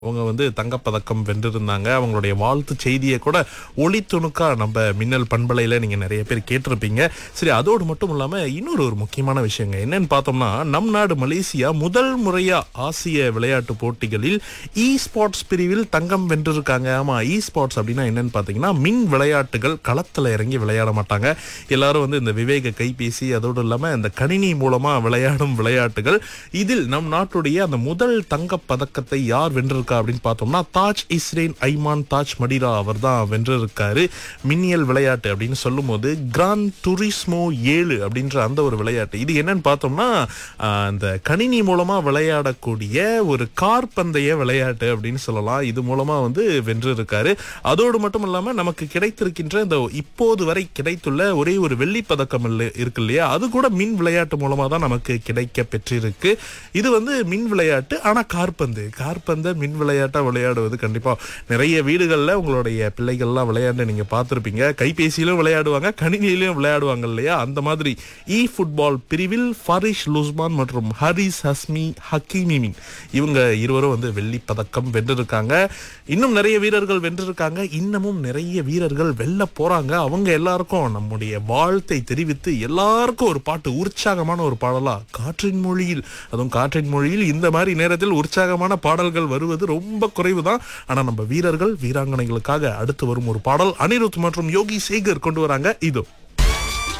அவங்க வந்து தங்கப்பதக்கம் வென்றிருந்தாங்க அவங்களுடைய வாழ்த்து செய்தியை கூட ஒளி துணுக்கா நம்ம மின்னல் பண்பலையில நீங்க நிறைய பேர் கேட்டிருப்பீங்க சரி அதோடு மட்டும் இல்லாம இன்னொரு ஒரு முக்கியமான விஷயங்க என்னன்னு பார்த்தோம்னா நம் நாடு மலேசியா முதல் முறையா ஆசிய விளையாட்டு போட்டிகளில் இ ஸ்போர்ட்ஸ் பிரிவில் தங்கம் வென்றிருக்காங்க ஆமா இ ஸ்போர்ட்ஸ் அப்படின்னா என்னன்னு பார்த்தீங்கன்னா மின் விளையாட்டுகள் களத்துல இறங்கி விளையாட மாட்டாங்க எல்லாரும் வந்து இந்த விவேக கைபேசி அதோடு இல்லாம இந்த கணினி மூலமா விளையாடும் விளையாட்டுகள் இதில் நம் நாட்டுடைய அந்த முதல் தங்கப் பதக்கத்தை யார் வென்றிருக்கா அப்படின்னு பார்த்தோம்னா தாஜ் இஸ்ரேன் ஐமான் தாஜ் மடிரா அவர் தான் வென்றிருக்காரு மின்னியல் விளையாட்டு அப்படின்னு சொல்லும்போது கிராண்ட் டூரிஸ்மோ ஏழு அப்படின்ற அந்த ஒரு விளையாட்டு இது என்னன்னு பார்த்தோம்னா ஆஹ், இந்த கணினி மூலமா விளையாடக்கூடிய ஒரு கார் பந்தய விளையாட்டு அப்படின்னு சொல்லலாம் இது மூலமா வந்து வென்றிருக்காரு அதோடு மட்டும் இல்லாம நமக்கு கிடைத்திருக்கின்ற இந்த இப்போது வரை கிடைத்துள்ள ஒரே ஒரு வெள்ளி பதக்கம் இல்ல- இருக்கு இல்லையா அது கூட மின் விளையாட்டு மூலமா தான் நமக்கு கிடைக்க பெற்றிருக்கு இது வந்து மின் விளையாட்டு ஆனா கார்பந்து கார்பந்தை மின் விளையாட்டா விளையாடுவது கண்டிப்பா நிறைய வீடுகள்ல உங்களுடைய பிள்ளைகள்லாம் விளையாண்டு நீங்க பார்த்திருப்பீங்க கைபேசியிலும் விளையாடுவாங்க கணினியிலும் விளையாடுவாங்க இல்லையா அந்த மாதிரி இ ஃபுட்பால் பிரிவில் ஃபரிஷ் லுஸ்மான் மற்றும் ஹரிஸ் ஹஸ்மி ஹக்கீமிமின் இவங்க இருவரும் வந்து வெள்ளி பதக்கம் வென்றிருக்காங்க இன்னும் நிறைய வீரர்கள் வென்றிருக்காங்க இன்னமும் நிறைய வீரர்கள் வெல்ல போறாங்க அவங்க எல்லாருக்கும் நம்முடைய வாழ்த்தை தெரிவித்து எல்லாருக்கும் ஒரு பாட்டு உற்சாகமான ஒரு பாடலா காற்றின் மொழியில் அதுவும் காற்றின் மொழியில் இந்த மாதிரி நேரத்தில் உற்சாகமான பாடல்கள் வருவது ரொம்ப குறைவுதான் ஆனா நம்ம வீரர்கள் வீராங்கனைகளுக்காக அடுத்து வரும் ஒரு பாடல் அனிருத் மற்றும் யோகி சேகர் கொண்டு வராங்க இதோ